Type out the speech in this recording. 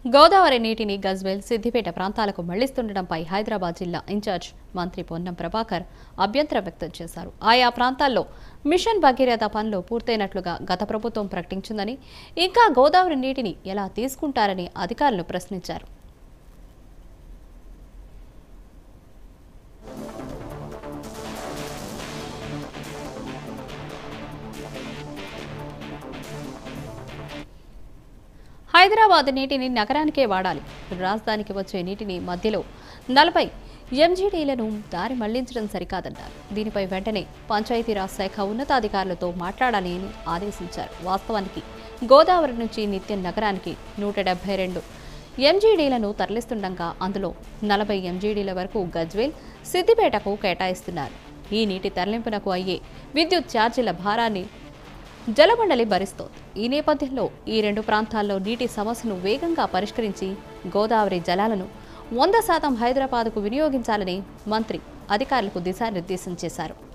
గోదావరి నీటిని గజ్వేల్ సిద్దిపేట ప్రాంతాలకు మళ్లిస్తుండటంపై హైదరాబాద్ జిల్లా ఇన్ఛార్జ్ మంత్రి పొన్నం ప్రభాకర్ అభ్యంతరం వ్యక్తం చేశారు ఆయా ప్రాంతాల్లో మిషన్ భగీరథ పనులు పూర్తయినట్లుగా గత ప్రభుత్వం ప్రకటించిందని ఇంకా గోదావరి నీటిని ఎలా తీసుకుంటారని అధికారులు ప్రశ్నించారు హైదరాబాద్ నీటిని నగరానికే వాడాలి రాజధానికి వచ్చే నీటిని మధ్యలో నలభై ఎంజీడీలను దారి మళ్లించడం సరికాదన్నారు దీనిపై వెంటనే పంచాయతీరాజ్ శాఖ ఉన్నతాధికారులతో మాట్లాడాలి అని ఆదేశించారు వాస్తవానికి గోదావరి నుంచి నిత్యం నగరానికి నూట డెబ్బై రెండు ఎంజీడీలను తరలిస్తుండగా అందులో నలభై ఎంజీడీల వరకు గజ్వేల్ సిద్దిపేటకు కేటాయిస్తున్నారు ఈ నీటి తరలింపునకు అయ్యే విద్యుత్ ఛార్జీల భారాన్ని జలమండలి భరిస్తోంది ఈ నేపథ్యంలో ఈ రెండు ప్రాంతాల్లో నీటి సమస్యను వేగంగా పరిష్కరించి గోదావరి జలాలను వంద శాతం హైదరాబాద్కు వినియోగించాలని మంత్రి అధికారులకు దిశానిర్దేశం చేశారు